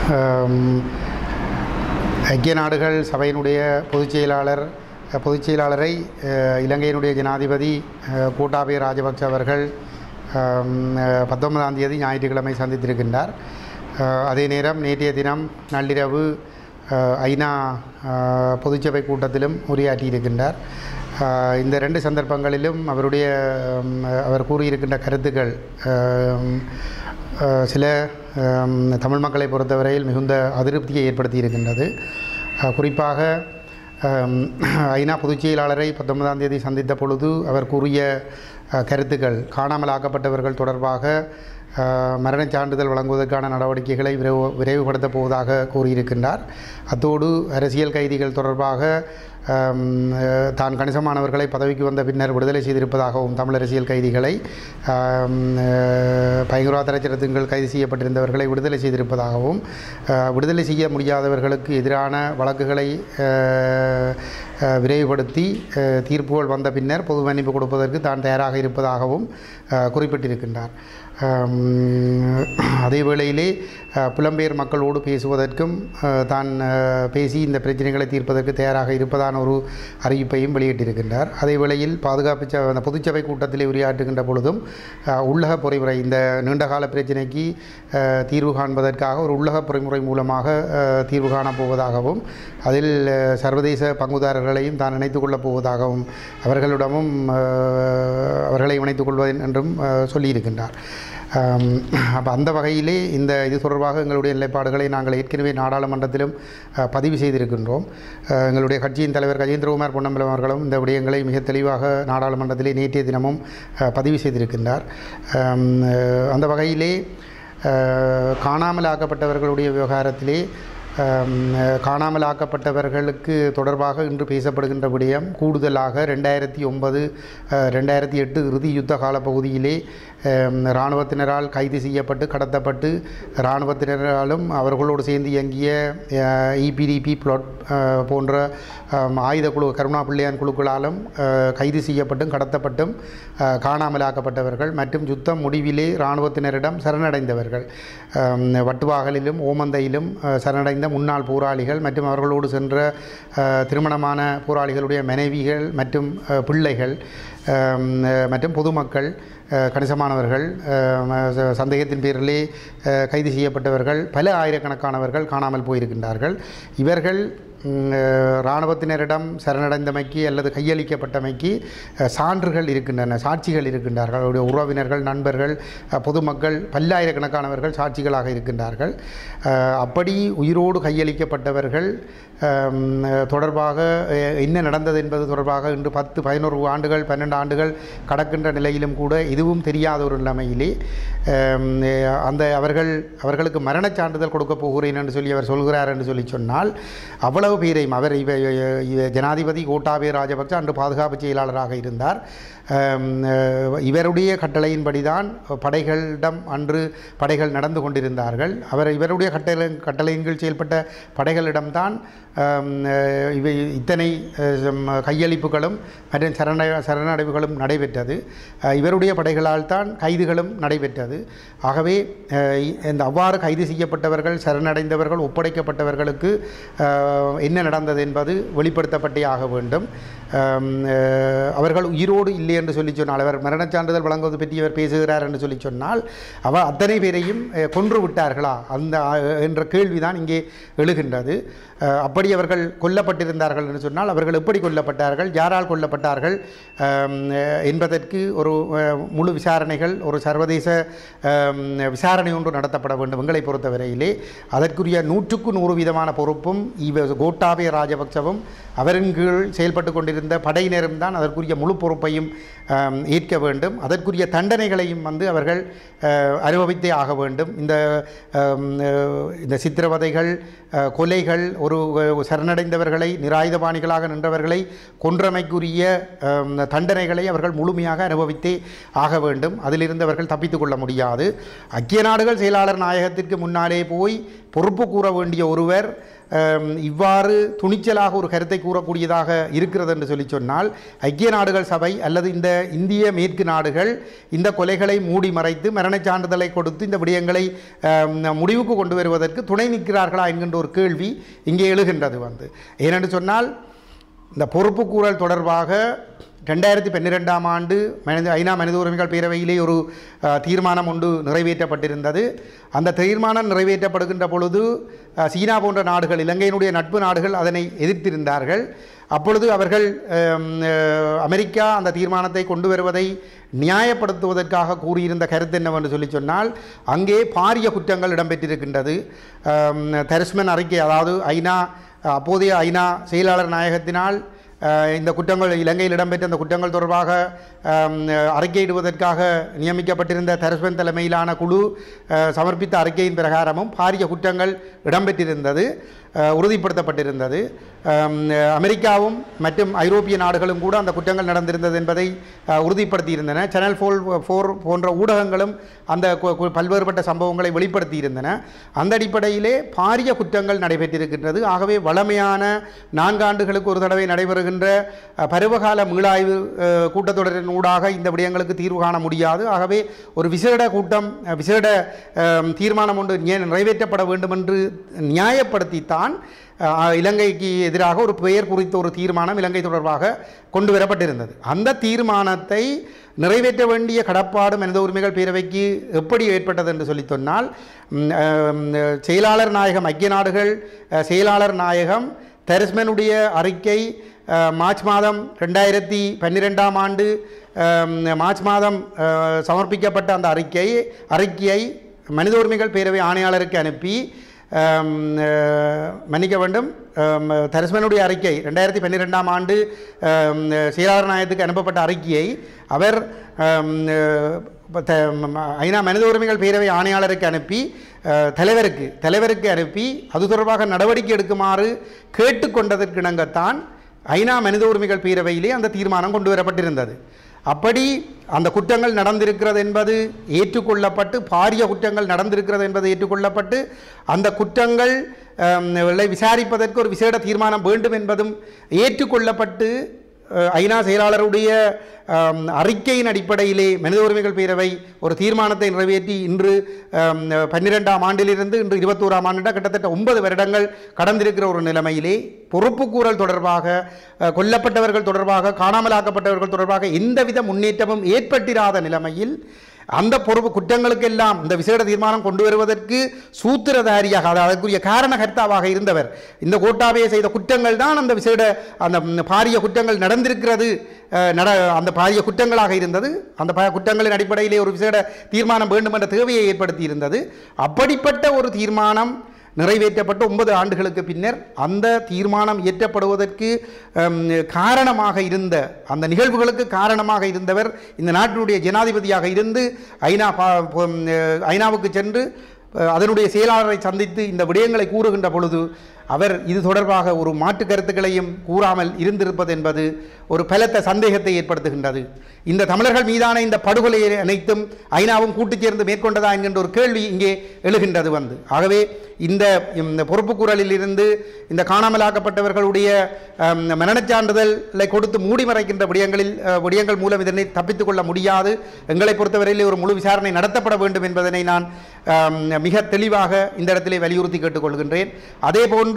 ஆம், ஐக்கிய நாடுகள் சபையினுடைய பொதுச் செயலாளர் பொதுச் செயலாளரை அஹ், இலங்கையினுடைய ஜனாதிபதி அஹ், கோட்டாபய ராஜபக்ச அவர்கள் ஆம், அஹ், பத்தொன்பதாம் தேதி ஞாயிற்றுக்கிழமை சந்தித்திருக்கின்றார் அஹ், அதே நேரம் நேற்றைய தினம் நள்ளிரவு அஹ், ஐநா அஹ், பொதுச்சபை கூட்டத்திலும் உரையாற்றியிருக்கின்றார் அஹ், இந்த ரெண்டு சந்தர்ப்பங்களிலும் அவருடைய ம், அவர் கூறியிருக்கின்ற கருத்துக்கள் அஹ், அஹ், சில அஹ், தமிழ் மக்களை பொறுத்தவரையில் மிகுந்த அதிருப்தியை ஏற்படுத்தி இருக்கின்றது அஹ், குறிப்பாக அஹ், ஐநா பொதுச் செயலாளரை பத்தொன்பதாம் தேதி சந்தித்த பொழுது அவர் கூறிய அஹ், கருத்துக்கள் காணாமலாக்கப்பட்டவர்கள் தொடர்பாக அஹ், மரணச் சான்றிதழ் வழங்குவதற்கான நடவடிக்கைகளை விரைவு விரைவுபடுத்தப் போவதாக கூறியிருக்கின்றார் அத்தோடு அரசியல் கைதிகள் தொடர்பாக அம், அஹ், தான் கணிசமானவர்களை பதவிக்கு வந்த பின்னர் விடுதலை செய்திருப்பதாகவும் தமிழ் அரசியல் கைதிகளை அம், அஹ், பயங்கரவாத தரச்சட்டத்தின் கைது செய்யப்பட்டிருந்தவர்களை விடுதலை செய்திருப்பதாகவும் அஹ், விடுதலை செய்ய முடியாதவர்களுக்கு எதிரான வழக்குகளை அஹ், அஹ், விரைவுபடுத்தி அஹ், தீர்ப்புகள் வந்த பின்னர் பொது மன்னிப்பு கொடுப்பதற்கு தான் தயாராக இருப்பதாகவும் அஹ், குறிப்பிட்டிருக்கின்றார் அம், அதே வேளையிலே அஹ், புலம்பெயர் மக்களோடு பேசுவதற்கும் அஹ், தான் அஹ், பேசி இந்த பிரச்சனைகளை தீர்ப்பதற்கு தயாராக இருப்பதான ஒரு அறிவிப்பையும் வெளியிட்டிருக்கின்றார் அதே வேளையில் பாதுகாப்பு ச அந்த பொதுச்சபை கூட்டத்திலே உரையாற்றுகின்ற பொழுதும் அஹ், உள்ளக பொறிமுறை இந்த நீண்டகால பிரச்சனைக்கு அஹ், தீர்வு காண்பதற்காக ஒரு உள்ளக பொறிமுறை மூலமாக அஹ், தீர்வு காணப் போவதாகவும் அதில் அஹ், சர்வதேச பங்குதாரர்களையும் தான் இணைத்துக் கொள்ளப் போவதாகவும் அவர்களிடமும் அஹ், அவர்களை இணைத்துக் கொள்வது என்றும் அஹ், சொல்லியிருக்கின்றார் அப்போ அந்த வகையிலே இந்த இது தொடர்பாக எங்களுடைய நிலைப்பாடுகளை நாங்கள் ஏற்கனவே நாடாளுமன்றத்திலும் அஹ், பதிவு செய்திருக்கின்றோம் அஹ், எங்களுடைய கட்சியின் தலைவர் கஜேந்திரகுமார் பொன்னம்பலம் அவர்களும் இந்த விடயங்களை மிக தெளிவாக நாடாளுமன்றத்திலே நேற்றைய தினமும் அஹ், பதிவு செய்திருக்கின்றார் அம், அஹ், அந்த வகையிலே அஹ், காணாமலாக்கப்பட்டவர்களுடைய விவகாரத்திலே அம், அஹ், காணாமலாக்கப்பட்டவர்களுக்கு தொடர்பாக இன்று பேசப்படுகின்ற விடயம் கூடுதலாக ரெண்டாயிரத்தி ஒன்பது ரெண்டாயிரத்தி எட்டு இறுதி யுத்த கால பகுதியிலே அம், இராணுவத்தினரால் கைது செய்யப்பட்டு கடத்தப்பட்டு இராணுவத்தினராலும் அவர்களோடு சேர்ந்து இயங்கிய இபிடிபி பிளாட் போன்ற அம், ஆயுத குழு கருணா பிள்ளையான் குழுக்களாலும் அஹ், கைது செய்யப்பட்டும் கடத்தப்பட்டும் அஹ், காணாமலாக்கப்பட்டவர்கள் மற்றும் யுத்தம் முடிவிலே இராணுவத்தினரிடம் சரணடைந்தவர்கள் அம், வட்டுவாகலிலும் ஓமந்தையிலும் அஹ், சரணடைந்த முன்னாள் போராளிகள் மற்றும் அவர்களோடு சென்ற அஹ், திருமணமான போராளிகளுடைய மனைவிகள் மற்றும் அஹ், பிள்ளைகள் அம், அஹ், மற்றும் பொதுமக்கள் அஹ், கணிசமானவர்கள் அஹ், ச- சந்தேகத்தின் பேரிலே அஹ், கைது செய்யப்பட்டவர்கள் பல ஆயிரக்கணக்கானவர்கள் காணாமல் போயிருக்கின்றார்கள் இவர்கள் ம், அஹ், இராணுவத்தினரிடம் சரணடைந்தமைக்கு அல்லது கையளிக்கப்பட்டமைக்கு அஹ், சான்றுகள் இருக்கின்றன சாட்சிகள் இருக்கின்றார்கள் அவருடைய உறவினர்கள் நண்பர்கள் அஹ், பொதுமக்கள் பல்லாயிரக்கணக்கானவர்கள் சாட்சிகளாக இருக்கின்றார்கள் அஹ், அப்படி உயிரோடு கையளிக்கப்பட்டவர்கள் அம், அஹ், தொடர்பாக அஹ், என்ன நடந்தது என்பது தொடர்பாக இன்று பத்து பதினோரு ஆண்டுகள் பன்னெண்டு ஆண்டுகள் கடக்கின்ற நிலையிலும் கூட இதுவும் தெரியாத ஒரு நிலைமையிலே அம், அஹ், அந்த அவர்கள் அவர்களுக்கு மரணச் சான்றிதழ் கொடுக்க போகிறேன் என்று சொல்லி அவர் சொல்கிறார் என்று சொல்லி சொன்னால் அவ்வளவு பேரையும் அவர் இவ இவ- ஜனாதிபதி கோட்டாபய ராஜபக்ச அன்று பாதுகாப்பு செயலாளராக இருந்தார் அம், அஹ், இவருடைய கட்டளையின்படி தான் படைகளிடம் அன்று படைகள் நடந்து கொண்டிருந்தார்கள் அவர் இவருடைய கட்டளை கட்டளையின் கீழ் செயல்பட்ட படைகளிடம்தான் அம், அஹ், இவை இத்தனை அஹ், சம், கையளிப்புகளும் மற்றும் சரண சரணடைவுகளும் நடைபெற்றது அஹ், இவருடைய படைகளால் தான் கைதுகளும் நடைபெற்றது ஆகவே அஹ், இ- இந்த அவ்வாறு கைது செய்யப்பட்டவர்கள் சரணடைந்தவர்கள் ஒப்படைக்கப்பட்டவர்களுக்கு அஹ், என்ன நடந்தது என்பது வெளிப்படுத்தப்பட்டே ஆக வேண்டும் அம், அஹ், அவர்கள் உயிரோடு இல்லை என்று சொல்லி சொன்னால் அவர் மரணச் சான்றிதழ் வழங்குவது பற்றி அவர் பேசுகிறார் என்று சொல்லி சொன்னால் அவர் அத்தனை பேரையும் அஹ், கொன்று விட்டார்களா அந்த அஹ், என்ற கேள்விதான் இங்கே எழுகின்றது அஹ், அப்படி அவர்கள் கொல்லப்பட்டிருந்தார்கள் என்று சொன்னால் அவர்கள் எப்படி கொல்லப்பட்டார்கள் யாரால் கொல்லப்பட்டார்கள் அம், அஹ், என்பதற்கு ஒரு அஹ், முழு விசாரணைகள் ஒரு சர்வதேச அம், விசாரணை ஒன்று நடத்தப்பட வேண்டும் எங்களை பொறுத்தவரையிலே அதற்குரிய நூற்றுக்கு நூறு வீதமான பொறுப்பும் இவ கோட்டாபய ராஜபக்சவும் அவரின் கீழ் செயல்பட்டு கொண்டிருந்த படையினரும் தான் அதற்குரிய முழு பொறுப்பையும் அம், ஏற்க வேண்டும் அதற்குரிய தண்டனைகளையும் வந்து அவர்கள் அஹ், அனுபவித்தே ஆக வேண்டும் இந்த அம், அஹ், இந்த சித்திரவதைகள் அஹ், கொலைகள் ஒரு அஹ், சரணடைந்தவர்களை நிராயுதபாணிகளாக நின்றவர்களை கொன்றமைக்குரிய அம், தண்டனைகளை அவர்கள் முழுமையாக அனுபவித்தே ஆக வேண்டும் அதிலிருந்து அவர்கள் தப்பித்துக் கொள்ள முடியாது ஐக்கிய நாடுகள் செயலாளர் நாயகத்திற்கு முன்னாலே போய் பொறுப்பு கூற வேண்டிய ஒருவர் அம், இவ்வாறு துணிச்சலாக ஒரு கருத்தை கூறக்கூடியதாக இருக்கிறது என்று சொல்லி சொன்னால் ஐக்கிய நாடுகள் சபை அல்லது இந்த இந்திய மேற்கு நாடுகள் இந்த கொலைகளை மூடி மறைத்து மரணச் சான்றிதழை கொடுத்து இந்த விடயங்களை அம், முடிவுக்கு கொண்டு வருவதற்கு துணை நிற்கிறார்களா என்கின்ற ஒரு கேள்வி இங்கே எழுகின்றது வந்து ஏனென்று சொன்னால் இந்த பொறுப்புக்கூறல் தொடர்பாக ரெண்டாயிரத்தி பன்னிரெண்டாம் ஆண்டு மனித ஐநா மனித உரிமைகள் பேரவையிலே ஒரு அஹ், தீர்மானம் ஒன்று நிறைவேற்றப்பட்டிருந்தது அந்த தீர்மானம் நிறைவேற்றப்படுகின்ற பொழுது அஹ், சீனா போன்ற நாடுகள் இலங்கையினுடைய நட்பு நாடுகள் அதனை எதிர்த்திருந்தார்கள் அப்பொழுது அவர்கள் அம், அஹ், அமெரிக்கா அந்த தீர்மானத்தை கொண்டு வருவதை நியாயப்படுத்துவதற்காக கூறியிருந்த கருத்து என்னவென்று சொல்லி சொன்னால் அங்கே பாரிய குற்றங்கள் இடம்பெற்றிருக்கின்றது அம், தரிஸ்மன் அறிக்கை அதாவது ஐநா அப்போதைய ஐநா செயலாளர் நாயகத்தினால் அஹ், இந்த குற்றங்கள் இலங்கையில் இடம்பெற்ற இந்த குற்றங்கள் தொடர்பாக அம், அறிக்கையிடுவதற்காக நியமிக்கப்பட்டிருந்த தரஸ்வன் தலைமையிலான குழு அஹ், சமர்ப்பித்த அறிக்கையின் பிரகாரமும் பாரிய குற்றங்கள் இடம்பெற்றிருந்தது அஹ், உறுதிப்படுத்தப்பட்டிருந்தது அம், அமெரிக்காவும் மற்றும் ஐரோப்பிய நாடுகளும் கூட அந்த குற்றங்கள் நடந்திருந்தது என்பதை அஹ், உறுதிப்படுத்தியிருந்தன சேனல் ஃபோல் ஃபோர் போன்ற ஊடகங்களும் அந்த கு- கு- பல்வேறுபட்ட சம்பவங்களை வெளிப்படுத்தியிருந்தன அந்த அடிப்படையிலே பாரிய குற்றங்கள் நடைபெற்றிருக்கின்றது ஆகவே வளமையான நான்காண்டுகளுக்கு ஒரு தடவை நடைபெறுகின்ற அஹ், பருவகால மீளாய்வு அஹ், கூட்டத்தொடரின் ஊடாக இந்த விடயங்களுக்கு தீர்வு காண முடியாது ஆகவே ஒரு விசேட கூட்டம் அஹ், விசேட அஹ், தீர்மானம் ஒன்று நிய- நிறைவேற்றப்பட வேண்டும் என்று நியாயப்படுத்தித்தான் அஹ், இலங்கைக்கு எதிராக ஒரு பெயர் குறித்த ஒரு தீர்மானம் இலங்கை தொடர்பாக கொண்டு வரப்பட்டிருந்தது அந்த தீர்மானத்தை நிறைவேற்ற வேண்டிய கடப்பாடு மனித உரிமைகள் பேரவைக்கு எப்படி ஏற்பட்டது என்று சொல்லி சொன்னால் ம், அஹ், செயலாளர் நாயகம் ஐக்கிய நாடுகள் அஹ், செயலாளர் நாயகம் தெரஸ்மனுடைய அறிக்கை அஹ், மார்ச் மாதம் ரெண்டாயிரத்தி பன்னிரெண்டாம் ஆண்டு அஹ், மார்ச் மாதம் அஹ், சமர்ப்பிக்கப்பட்ட அந்த அறிக்கை அறிக்கையை மனித உரிமைகள் பேரவை ஆணையாளருக்கு அனுப்பி அம், அஹ், மன்னிக்க வேண்டும் அம், தரிசமனுடைய அறிக்கை ரெண்டாயிரத்தி பன்னிரெண்டாம் ஆண்டு அம், செயலாளர் நாயகத்துக்கு அனுப்பப்பட்ட அறிக்கையை அவர் அம், அஹ், ப- த- ம- ஐநா மனித உரிமைகள் பேரவை ஆணையாளருக்கு அனுப்பி அஹ், தலைவருக்கு தலைவருக்கு அனுப்பி அது தொடர்பாக நடவடிக்கை எடுக்குமாறு கேட்டுக்கொண்டதற்கிணங்கத்தான் ஐநா மனித உரிமைகள் பேரவையிலே அந்த தீர்மானம் கொண்டு வரப்பட்டிருந்தது அப்படி அந்த குற்றங்கள் நடந்திருக்கிறது என்பது ஏற்றுக்கொள்ளப்பட்டு பாரிய குற்றங்கள் நடந்திருக்கிறது என்பது ஏற்றுக்கொள்ளப்பட்டு அந்த குற்றங்கள் அம், களை விசாரிப்பதற்கு ஒரு விசேட தீர்மானம் வேண்டும் என்பதும் ஏற்றுக்கொள்ளப்பட்டு அஹ், ஐநா செயலாளருடைய அம், அறிக்கையின் அடிப்படையிலே மனித உரிமைகள் பேரவை ஒரு தீர்மானத்தை நிறைவேற்றி இன்று அம், பன்னிரெண்டாம் ஆண்டிலிருந்து இன்று இருபத்தோராம் ஆண்டு கிட்டத்தட்ட ஒன்பது வருடங்கள் கடந்திருக்கிற ஒரு நிலைமையிலே பொறுப்புக்கூறல் தொடர்பாக அஹ், கொல்லப்பட்டவர்கள் தொடர்பாக காணாமலாக்கப்பட்டவர்கள் தொடர்பாக எந்தவித முன்னேற்றமும் ஏற்பட்டிராத நிலைமையில் அந்த பொறுப்பு குற்றங்களுக்கெல்லாம் இந்த விசேட தீர்மானம் கொண்டு வருவதற்கு சூத்திரதாரியாக அது அதற்குரிய காரணகர்த்தாவாக இருந்தவர் இந்த கோட்டாபே செய்த குற்றங்கள் தான் அந்த விசேட அந்த ம், பாரிய குற்றங்கள் நடந்திருக்கிறது அஹ், நட அந்த பாரிய குற்றங்களாக இருந்தது அந்த ப குற்றங்களின் அடிப்படையிலே ஒரு விசேட தீர்மானம் வேண்டும் என்ற தேவையை ஏற்படுத்தி இருந்தது அப்படிப்பட்ட ஒரு தீர்மானம் நிறைவேற்றப்பட்ட ஒன்பது ஆண்டுகளுக்கு பின்னர் அந்த தீர்மானம் இயற்றப்படுவதற்கு ஹம், காரணமாக இருந்த அந்த நிகழ்வுகளுக்கு காரணமாக இருந்தவர் இந்த நாட்டினுடைய ஜனாதிபதியாக இருந்து ஐநா பா- பொ- ஐநாவுக்கு சென்று அஹ், அதனுடைய செயலாளரை சந்தித்து இந்த விடயங்களை கூறுகின்ற பொழுது அவர் இது தொடர்பாக ஒரு மாற்று கருத்துக்களையும் கூறாமல் இருந்திருப்பது என்பது ஒரு பலத்த சந்தேகத்தை ஏற்படுத்துகின்றது இந்த தமிழர்கள் மீதான இந்த படுகொலையை அனைத்தும் ஐநாவும் கூட்டுச் சேர்ந்து மேற்கொண்டதா என்கின்ற ஒரு கேள்வி இங்கே எழுகின்றது வந்து ஆகவே இந்த இந்த பொறுப்புக்கூறலில் இருந்து இந்த காணாமலாக்கப்பட்டவர்களுடைய அம், மரணச் சான்றிதழை கொடுத்து மூடி மறைக்கின்ற விடயங்களில் அஹ், விடயங்கள் மூலம் இதனை தப்பித்துக் கொள்ள முடியாது எங்களை பொறுத்தவரையில் ஒரு முழு விசாரணை நடத்தப்பட வேண்டும் என்பதனை நான் அம், மிக தெளிவாக இந்த இடத்திலே வலியுறுத்தி கேட்டுக்கொள்கின்றேன் அதே போன்று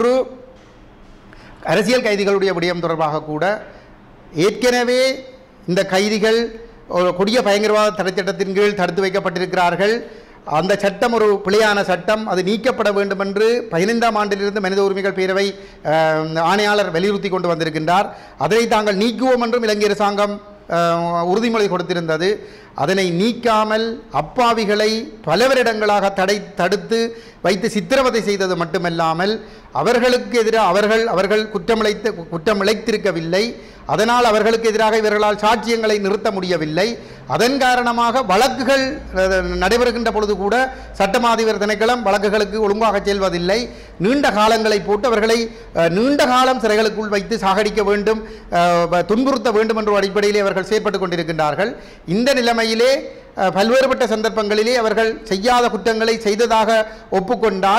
அரசியல் கைதிகளுடைய விடயம் தொடர்பாக கூட ஏற்கனவே இந்த கைதிகள் ஒரு கொடிய பயங்கரவாத தடைச்சட்டத்தின் கீழ் தடுத்து வைக்கப்பட்டிருக்கிறார்கள் அந்த சட்டம் ஒரு பிழையான சட்டம் அது நீக்கப்பட வேண்டும் என்று பதினைந்தாம் ஆண்டிலிருந்து மனித உரிமைகள் பேரவை அஹ், ஆணையாளர் வலியுறுத்தி கொண்டு வந்திருக்கின்றார் அதனை தாங்கள் நீக்குவோம் என்றும் இலங்கை அரசாங்கம் அஹ், உறுதிமொழி கொடுத்திருந்தது அதனை நீக்காமல் அப்பாவிகளை பல வருடங்களாக தடை தடுத்து வைத்து சித்திரவதை செய்தது மட்டுமல்லாமல் அவர்களுக்கு எதிராக அவர்கள் அவர்கள் குற்றமிழைத்து குற்றம் இழைத்திருக்கவில்லை அதனால் அவர்களுக்கு எதிராக இவர்களால் சாட்சியங்களை நிறுத்த முடியவில்லை அதன் காரணமாக வழக்குகள் அஹ், நடைபெறுகின்ற பொழுது கூட சட்டமாதிபர் திணைக்களம் வழக்குகளுக்கு ஒழுங்காக செல்வதில்லை நீண்ட காலங்களை போட்டு அவர்களை அஹ், நீண்ட காலம் சிறைகளுக்குள் வைத்து சாகடிக்க வேண்டும் அஹ், வ- துன்புறுத்த வேண்டும் என்ற அடிப்படையிலே அவர்கள் செயற்பட்டு கொண்டிருக்கின்றார்கள் இந்த நிலைமையிலே அஹ், பல்வேறுபட்ட சந்தர்ப்பங்களிலே அவர்கள் செய்யாத குற்றங்களை செய்ததாக ஒப்புக்கொண்டால்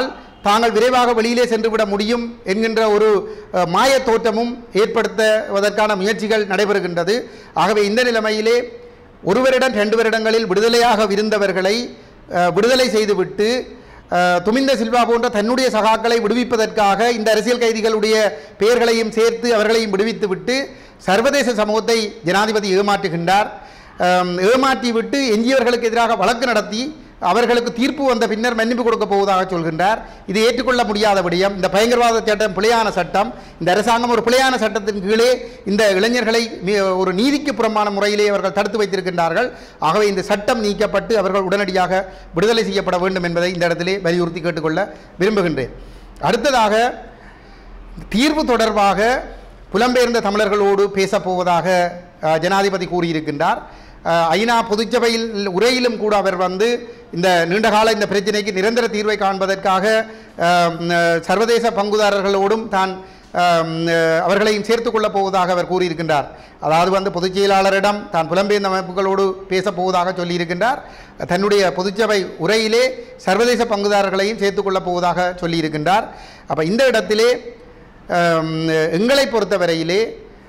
தாங்கள் விரைவாக வெளியிலே சென்றுவிட முடியும் என்கின்ற ஒரு அஹ், மாயத் தோற்றமும் ஏற்படுத்துவதற்கான முயற்சிகள் நடைபெறுகின்றது ஆகவே இந்த நிலைமையிலே ஒரு வருடம் ரெண்டு வருடங்களில் விடுதலையாக இருந்தவர்களை அஹ், விடுதலை செய்துவிட்டு அஹ், துமிந்த சில்வா போன்ற தன்னுடைய சகாக்களை விடுவிப்பதற்காக இந்த அரசியல் கைதிகளுடைய பெயர்களையும் சேர்த்து அவர்களையும் விடுவித்துவிட்டு சர்வதேச சமூகத்தை ஜனாதிபதி ஏமாற்றுகின்றார் அம், ஏமாற்றி விட்டு எஞ்சியவர்களுக்கு எதிராக வழக்கு நடத்தி அவர்களுக்கு தீர்ப்பு வந்த பின்னர் மன்னிப்பு கொடுக்க போவதாக சொல்கின்றார் இது ஏற்றுக்கொள்ள முடியாத விடயம் இந்த பயங்கரவாத சட்டம் பிழையான சட்டம் இந்த அரசாங்கம் ஒரு பிழையான சட்டத்தின் கீழே இந்த இளைஞர்களை மி- ஒரு நீதிக்கு புறம்பான முறையிலே அவர்கள் தடுத்து வைத்திருக்கின்றார்கள் ஆகவே இந்த சட்டம் நீக்கப்பட்டு அவர்கள் உடனடியாக விடுதலை செய்யப்பட வேண்டும் என்பதை இந்த இடத்திலே வலியுறுத்தி கேட்டுக்கொள்ள விரும்புகின்றேன் அடுத்ததாக தீர்வு தொடர்பாக புலம்பெயர்ந்த தமிழர்களோடு பேசப்போவதாக அஹ், ஜனாதிபதி கூறியிருக்கின்றார் அஹ், ஐநா பொதுச்சபையில் உரையிலும் கூட அவர் வந்து இந்த நீண்டகால இந்த பிரச்சினைக்கு நிரந்தர தீர்வை காண்பதற்காக அஹ், அஹ், சர்வதேச பங்குதாரர்களோடும் தான் அஹ், அஹ், அவர்களையும் சேர்த்துக் கொள்ளப் போவதாக அவர் கூறியிருக்கின்றார் அதாவது வந்து பொதுச் செயலாளரிடம் தான் புலம்பெயர்ந்த அமைப்புகளோடு பேசப் போவதாக சொல்லியிருக்கின்றார் தன்னுடைய பொதுச்சபை உரையிலே சர்வதேச பங்குதாரர்களையும் சேர்த்துக் கொள்ளப் போவதாக சொல்லியிருக்கின்றார் அப்போ இந்த இடத்திலே அம், எங்களை பொறுத்தவரையிலே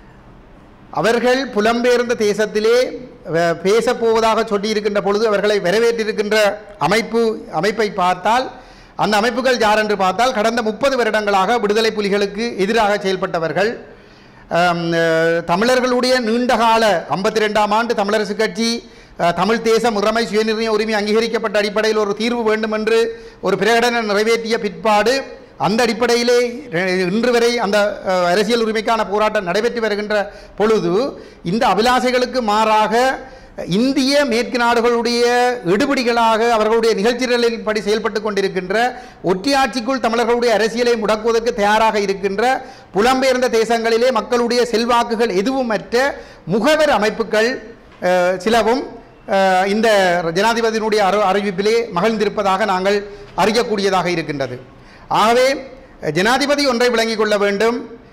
அவர்கள் புலம்பெயர்ந்த தேசத்திலே வ- பேசப் போவதாக சொல்லியிருக்கின்ற பொழுது அவர்களை வரவேற்றிருக்கின்ற அமைப்பு அமைப்பை பார்த்தால் அந்த அமைப்புகள் யார் என்று பார்த்தால் கடந்த முப்பது வருடங்களாக விடுதலை புலிகளுக்கு எதிராக செயல்பட்டவர்கள் அம், அஹ், தமிழர்களுடைய நீண்டகால ஐம்பத்தி ரெண்டாம் ஆண்டு தமிழரசு கட்சி அஹ், தமிழ் தேசம் உரிமை சுயநிர்ணய உரிமை அங்கீகரிக்கப்பட்ட அடிப்படையில் ஒரு தீர்வு வேண்டும் என்று ஒரு பிரகடனை நிறைவேற்றிய பிற்பாடு அந்த அடிப்படையிலே ரெ- இன்று வரை அந்த அஹ், அரசியல் உரிமைக்கான போராட்டம் நடைபெற்று வருகின்ற பொழுது இந்த அபிலாசைகளுக்கு மாறாக இந்திய மேற்கு நாடுகளுடைய எடுபிடிகளாக அவர்களுடைய நிகழ்ச்சிகளின் படி செயல்பட்டு கொண்டிருக்கின்ற ஒற்றியாட்சிக்குள் தமிழர்களுடைய அரசியலை முடக்குவதற்கு தயாராக இருக்கின்ற புலம்பெயர்ந்த தேசங்களிலே மக்களுடைய செல்வாக்குகள் எதுவுமற்ற முகவர் அமைப்புகள் அஹ், சிலவும் அஹ், இந்த ஜனாதிபதியினுடைய அறி அறிவிப்பிலே மகிழ்ந்திருப்பதாக நாங்கள் அறியக்கூடியதாக இருக்கின்றது ஆகவே ஜனாதிபதி ஒன்றை விளங்கிக் கொள்ள வேண்டும்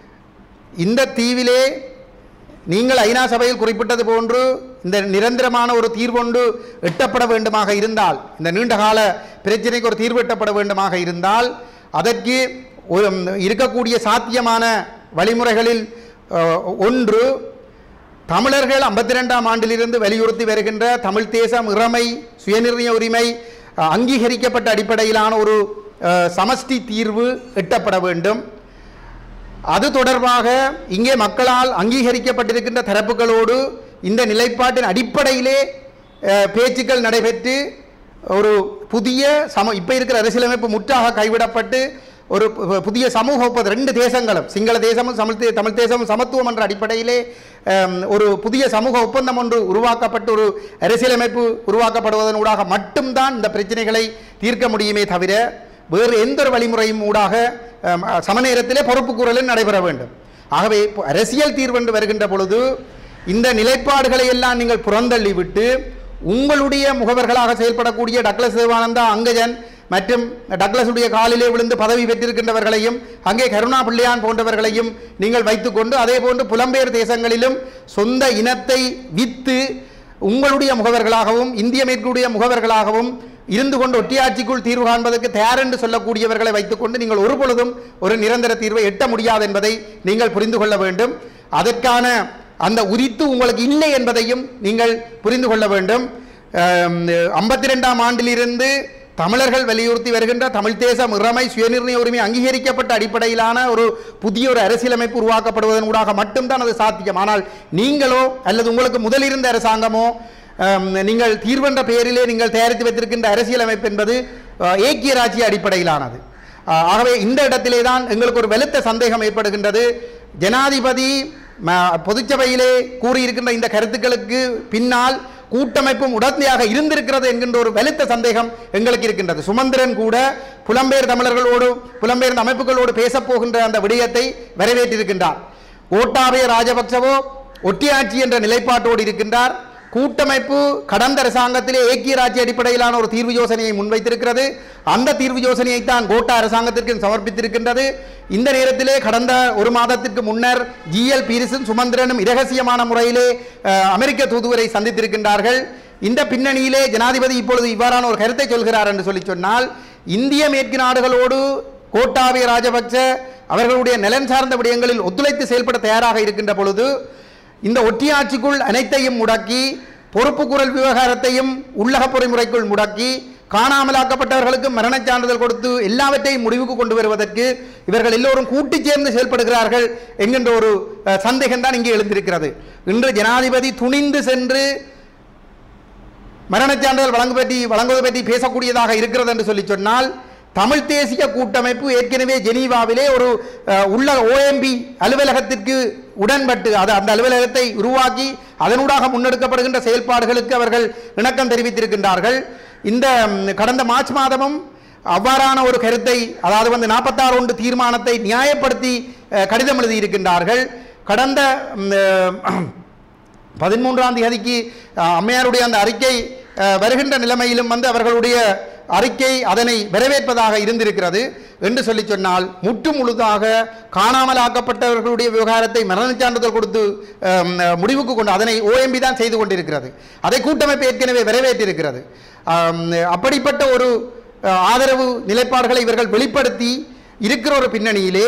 இந்த தீவிலே நீங்கள் ஐநா சபையில் குறிப்பிட்டது போன்று இந்த நிரந்தரமான ஒரு தீர்வொன்று எட்டப்பட வேண்டுமாக இருந்தால் இந்த நீண்டகால பிரச்சனைக்கு ஒரு தீர்வு எட்டப்பட வேண்டுமாக இருந்தால் அதற்கு ஒரு இருக்கக்கூடிய சாத்தியமான வழிமுறைகளில் அஹ், ஒன்று தமிழர்கள் ஐம்பத்தி ரெண்டாம் ஆண்டிலிருந்து வலியுறுத்தி வருகின்ற தமிழ் தேசம் இறமை சுயநிர்ணய உரிமை அஹ், அங்கீகரிக்கப்பட்ட அடிப்படையிலான ஒரு அஹ், சமஷ்டி தீர்வு எட்டப்பட வேண்டும் அது தொடர்பாக இங்கே மக்களால் அங்கீகரிக்கப்பட்டிருக்கின்ற தரப்புகளோடு இந்த நிலைப்பாட்டின் அடிப்படையிலே அஹ், பேச்சுக்கள் நடைபெற்று ஒரு புதிய சம இப்போ இருக்கிற அரசியலமைப்பு முற்றாக கைவிடப்பட்டு ஒரு பு- புதிய சமூக ஒப்பந்தம் ரெண்டு தேசங்களும் சிங்கள தேசமும் தமிழ் தே- தமிழ் தேசமும் சமத்துவம் என்ற அடிப்படையிலே அம், ஒரு புதிய சமூக ஒப்பந்தம் ஒன்று உருவாக்கப்பட்டு ஒரு அரசியலமைப்பு உருவாக்கப்படுவதன் ஊடாக மட்டும்தான் இந்த பிரச்சனைகளை தீர்க்க முடியுமே தவிர வேறு எந்த ஒரு வழிமுறையும் ஊடாக அம், சமநேரத்திலே பொறுப்புக்கூறலும் நடைபெற வேண்டும் ஆகவே இப்போ அரசியல் தீர்வென்று வருகின்ற பொழுது இந்த நிலைப்பாடுகளை எல்லாம் நீங்கள் புறந்தள்ளி விட்டு உங்களுடைய முகவர்களாக செயல்படக்கூடிய டக்ளஸ் தேவானந்தா அங்கஜன் மற்றும் டக்ளஸுடைய காலிலே விழுந்து பதவி பெற்றிருக்கின்றவர்களையும் அங்கே கருணா பிள்ளையான் போன்றவர்களையும் நீங்கள் வைத்துக்கொண்டு அதே போன்று புலம்பெயர் தேசங்களிலும் சொந்த இனத்தை வித்து உங்களுடைய முகவர்களாகவும் இந்திய மேற்குடைய முகவர்களாகவும் இருந்து கொண்டு ஒட்டியாட்சிக்குள் தீர்வு காண்பதற்கு தயார் என்று சொல்லக்கூடியவர்களை வைத்துக்கொண்டு நீங்கள் ஒரு பொழுதும் ஒரு நிரந்தர தீர்வை எட்ட முடியாது என்பதை நீங்கள் புரிந்து கொள்ள வேண்டும் அதற்கான அந்த உரித்து உங்களுக்கு இல்லை என்பதையும் நீங்கள் புரிந்து கொள்ள வேண்டும் ஐம்பத்தி ரெண்டாம் ஆண்டிலிருந்து தமிழர்கள் வலியுறுத்தி வருகின்ற தமிழ் தேசம் இறமை சுயநிர்ணய உரிமை அங்கீகரிக்கப்பட்ட அடிப்படையிலான ஒரு புதிய ஒரு அரசியலமைப்பு உருவாக்கப்படுவதன் ஊடாக மட்டும்தான் அது சாத்தியம் ஆனால் நீங்களோ அல்லது உங்களுக்கு முதலிருந்த அரசாங்கமோ அம், நீங்கள் தீர்வென்ற பெயரிலே நீங்கள் தயாரித்து வைத்திருக்கின்ற அரசியலமைப்பு என்பது அஹ், ஏக்கிய ராஜ்ய அடிப்படையிலானது அஹ், ஆகவே இந்த இடத்திலே தான் எங்களுக்கு ஒரு வெளுத்த சந்தேகம் ஏற்படுகின்றது ஜனாதிபதி ம- பொதுச்சபையிலே கூறியிருக்கின்ற இந்த கருத்துக்களுக்கு பின்னால் கூட்டமைப்பும் உடந்தையாக இருந்திருக்கிறது என்கின்ற ஒரு வெளுத்த சந்தேகம் எங்களுக்கு இருக்கின்றது சுமந்திரன் கூட புலம்பெயர் தமிழர்களோடு புலம்பெயர்ந்த அமைப்புகளோடு பேசப் போகின்ற அந்த விடயத்தை வரவேற்றிருக்கின்றார் கோட்டாபய ராஜபக்சவோ ஒட்டியாட்சி என்ற நிலைப்பாட்டோடு இருக்கின்றார் கூட்டமைப்பு கடந்த அரசாங்கத்திலே ஏக்கிய ராஜ்ய அடிப்படையிலான ஒரு தீர்வு யோசனையை முன்வைத்திருக்கிறது அந்த தீர்வு யோசனையை தான் கோட்டா அரசாங்கத்திற்கு சமர்ப்பித்திருக்கின்றது இந்த நேரத்திலே கடந்த ஒரு மாதத்திற்கு முன்னர் ஜிஎல் பீரிஸும் சுமந்திரனும் இரகசியமான முறையிலே அஹ், அமெரிக்க தூதுவரை சந்தித்திருக்கின்றார்கள் இந்த பின்னணியிலே ஜனாதிபதி இப்பொழுது இவ்வாறான ஒரு கருத்தை சொல்கிறார் என்று சொல்லி சொன்னால் இந்திய மேற்கு நாடுகளோடு கோட்டாபய ராஜபக்ச அவர்களுடைய நலன் சார்ந்த விடயங்களில் ஒத்துழைத்து செயல்பட தயாராக இருக்கின்ற பொழுது இந்த ஒற்றியாட்சிக்குள் அனைத்தையும் முடக்கி பொறுப்பு குரல் விவகாரத்தையும் உள்ளக பொறிமுறைக்குள் முடக்கி காணாமலாக்கப்பட்டவர்களுக்கு மரணச் சான்றிதழ் கொடுத்து எல்லாவற்றையும் முடிவுக்கு கொண்டு வருவதற்கு இவர்கள் எல்லோரும் கூட்டி சேர்ந்து செயல்படுகிறார்கள் என்கின்ற ஒரு அஹ், சந்தேகம்தான் இங்கே எழுந்திருக்கிறது இன்று ஜனாதிபதி துணிந்து சென்று மரணச் சான்றிதழ் வழங்கு பற்றி வழங்குவது பற்றி பேசக்கூடியதாக இருக்கிறது என்று சொல்லி சொன்னால் தமிழ் தேசிய கூட்டமைப்பு ஏற்கனவே ஜெனீவாவிலே ஒரு அஹ், உள்ள ஓஎம்பி அலுவலகத்திற்கு உடன்பட்டு அது அந்த அலுவலகத்தை உருவாக்கி அதனூடாக முன்னெடுக்கப்படுகின்ற செயல்பாடுகளுக்கு அவர்கள் இணக்கம் தெரிவித்திருக்கின்றார்கள் இந்த ம், கடந்த மார்ச் மாதமும் அவ்வாறான ஒரு கருத்தை அதாவது வந்து நாற்பத்தாறு ஒன்று தீர்மானத்தை நியாயப்படுத்தி அஹ், கடிதம் எழுதியிருக்கின்றார்கள் கடந்த ம், அஹ், பதிமூன்றாம் தேதிக்கு அஹ், அம்மையாருடைய அந்த அறிக்கை அஹ், வருகின்ற நிலைமையிலும் வந்து அவர்களுடைய அறிக்கை அதனை வரவேற்பதாக இருந்திருக்கிறது என்று சொல்லி சொன்னால் முற்று முழுதாக காணாமலாக்கப்பட்டவர்களுடைய விவகாரத்தை மரணச் சான்றிதழ் கொடுத்து அஹ், முடிவுக்கு கொண்டு அதனை ஓஎம்பி தான் செய்து கொண்டிருக்கிறது அதை கூட்டமைப்பு ஏற்கனவே வரவேற்றிருக்கிறது அஹ், அப்படிப்பட்ட ஒரு அஹ், ஆதரவு நிலைப்பாடுகளை இவர்கள் வெளிப்படுத்தி இருக்கிற ஒரு பின்னணியிலே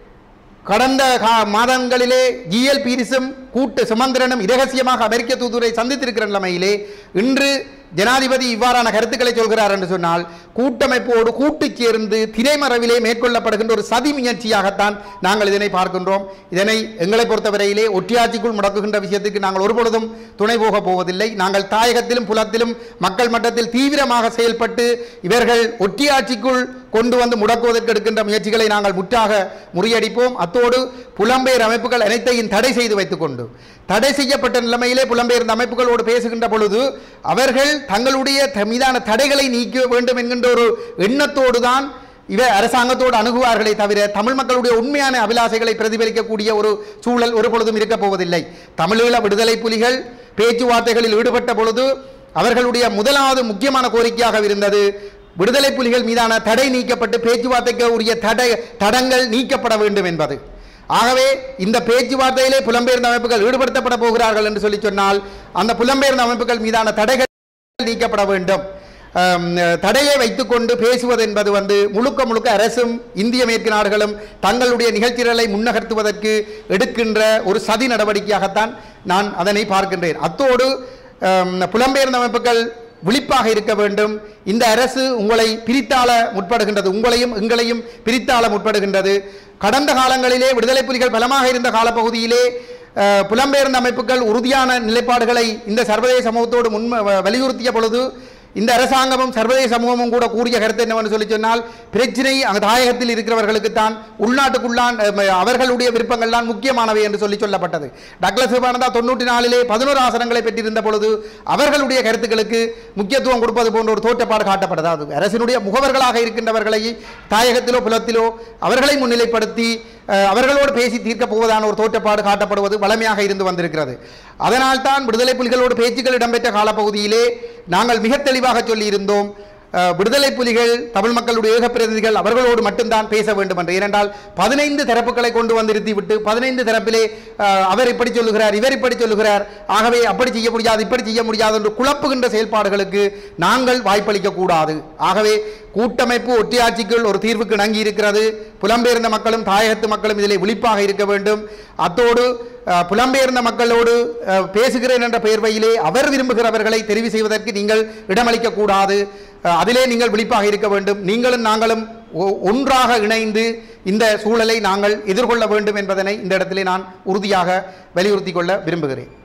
கடந்த கா- மாதங்களிலே ஜிஎல் பீரிஸும் கூட்டு சுமந்திரனும் இரகசியமாக அமெரிக்க தூதுவரை சந்தித்திருக்கிற நிலைமையிலே இன்று ஜனாதிபதி இவ்வாறான கருத்துக்களை சொல்கிறார் என்று சொன்னால் கூட்டமைப்போடு கூட்டு சேர்ந்து திரைமறைவிலே மேற்கொள்ளப்படுகின்ற ஒரு சதி முயற்சியாகத்தான் நாங்கள் இதனை பார்க்கின்றோம் இதனை எங்களை பொறுத்தவரையிலே ஒற்றியாட்சிக்குள் முடக்குகின்ற விஷயத்துக்கு நாங்கள் ஒருபொழுதும் துணை போகப் போவதில்லை நாங்கள் தாயகத்திலும் புலத்திலும் மக்கள் மட்டத்தில் தீவிரமாக செயல்பட்டு இவர்கள் ஒற்றியாட்சிக்குள் கொண்டு வந்து முடக்குவதற்கு எடுக்கின்ற முயற்சிகளை நாங்கள் முற்றாக முறியடிப்போம் அத்தோடு புலம்பெயர் அமைப்புகள் அனைத்தையும் தடை செய்து வைத்துக்கொண்டு தடை செய்யப்பட்ட நிலைமையிலே புலம்பெயர்ந்த அமைப்புகளோடு பேசுகின்ற பொழுது அவர்கள் தங்களுடைய த- மீதான தடைகளை நீக்க வேண்டும் என்கின்ற ஒரு எண்ணத்தோடு தான் இவ அரசாங்கத்தோடு அணுகுவார்களே தவிர தமிழ் மக்களுடைய உண்மையான அபிலாசைகளை பிரதிபலிக்கக்கூடிய ஒரு சூழல் ஒரு பொழுதும் இருக்கப் போவதில்லை தமிழீழ விடுதலை புலிகள் பேச்சுவார்த்தைகளில் ஈடுபட்ட பொழுது அவர்களுடைய முதலாவது முக்கியமான கோரிக்கையாக இருந்தது விடுதலை புலிகள் மீதான தடை நீக்கப்பட்டு பேச்சுவார்த்தைக்கு உரிய தடை தடங்கள் நீக்கப்பட வேண்டும் என்பது ஆகவே இந்த பேச்சுவார்த்தையிலே புலம்பெயர்ந்த அமைப்புகள் ஈடுபடுத்தப்பட போகிறார்கள் என்று சொல்லி சொன்னால் அந்த புலம்பெயர்ந்த அமைப்புகள் மீதான தடைகள் நீக்கப்பட வேண்டும் ஆம், தடையை வைத்துக்கொண்டு பேசுவது என்பது வந்து முழுக்க முழுக்க அரசும் இந்திய மேற்கு நாடுகளும் தங்களுடைய நிகழ்ச்சிகளை முன்னகர்த்துவதற்கு எடுக்கின்ற ஒரு சதி நடவடிக்கையாகத்தான் நான் அதனை பார்க்கின்றேன் அத்தோடு ஆம், புலம்பெயர்ந்த அமைப்புகள் விழிப்பாக இருக்க வேண்டும் இந்த அரசு உங்களை பிரித்தாள முற்படுகின்றது உங்களையும் எங்களையும் பிரித்தாள முற்படுகின்றது கடந்த காலங்களிலே விடுதலை புலிகள் பலமாக இருந்த காலப்பகுதியிலே அஹ், புலம்பெயர்ந்த அமைப்புகள் உறுதியான நிலைப்பாடுகளை இந்த சர்வதேச சமூகத்தோடு முன் வலியுறுத்திய பொழுது இந்த அரசாங்கமும் சர்வதேச சமூகமும் கூட கூறிய கருத்து என்னவென்று சொல்லி சொன்னால் பிரச்சினை அங்கு தாயகத்தில் இருக்கிறவர்களுக்குத்தான் உள்நாட்டுக்குள்ளான் அஹ், அவர்களுடைய விருப்பங்கள் தான் முக்கியமானவை என்று சொல்லி சொல்லப்பட்டது டக்ளஸ் சிவானந்தா தொண்ணூற்றி நாலிலே பதினோரு ஆசனங்களை பெற்றிருந்த பொழுது அவர்களுடைய கருத்துக்களுக்கு முக்கியத்துவம் கொடுப்பது போன்ற ஒரு தோற்றப்பாடு காட்டப்பட்டது அது அரசினுடைய முகவர்களாக இருக்கின்றவர்களை தாயகத்திலோ புலத்திலோ அவர்களை முன்னிலைப்படுத்தி அஹ், அவர்களோடு பேசி தீர்க்கப் போவதான ஒரு தோற்றப்பாடு காட்டப்படுவது வளமையாக இருந்து வந்திருக்கிறது அதனால்தான் விடுதலை புலிகளோடு பேச்சுக்கள் இடம்பெற்ற காலப்பகுதியிலே நாங்கள் மிக தெளிவாக சொல்லியிருந்தோம் அஹ், விடுதலை புலிகள் தமிழ் மக்களுடைய ஏக பிரதிநிதிகள் அவர்களோடு மட்டும்தான் பேச வேண்டும் என்று ஏனென்றால் பதினைந்து தரப்புகளை கொண்டு வந்து நிறுத்திவிட்டு பதினைந்து தரப்பிலே அஹ், அவர் இப்படி சொல்லுகிறார் இவர் இப்படி சொல்லுகிறார் ஆகவே அப்படி செய்ய முடியாது இப்படி செய்ய முடியாது என்று குழப்புகின்ற செயல்பாடுகளுக்கு நாங்கள் வாய்ப்பளிக்க கூடாது ஆகவே கூட்டமைப்பு ஒட்டியாட்சிக்குள் ஒரு தீர்வுக்கு இணங்கி இருக்கிறது புலம்பெயர்ந்த மக்களும் தாயகத்து மக்களும் இதிலே விழிப்பாக இருக்க வேண்டும் அத்தோடு அஹ், புலம்பெயர்ந்த மக்களோடு அஹ், பேசுகிறேன் என்ற பெயர்வையிலே அவர் விரும்புகிறவர்களை தெரிவு செய்வதற்கு நீங்கள் இடமளிக்க கூடாது அஹ், அதிலே நீங்கள் விழிப்பாக இருக்க வேண்டும் நீங்களும் நாங்களும் ஒ- ஒன்றாக இணைந்து இந்த சூழலை நாங்கள் எதிர்கொள்ள வேண்டும் என்பதனை இந்த இடத்திலே நான் உறுதியாக வலியுறுத்திக் கொள்ள விரும்புகிறேன்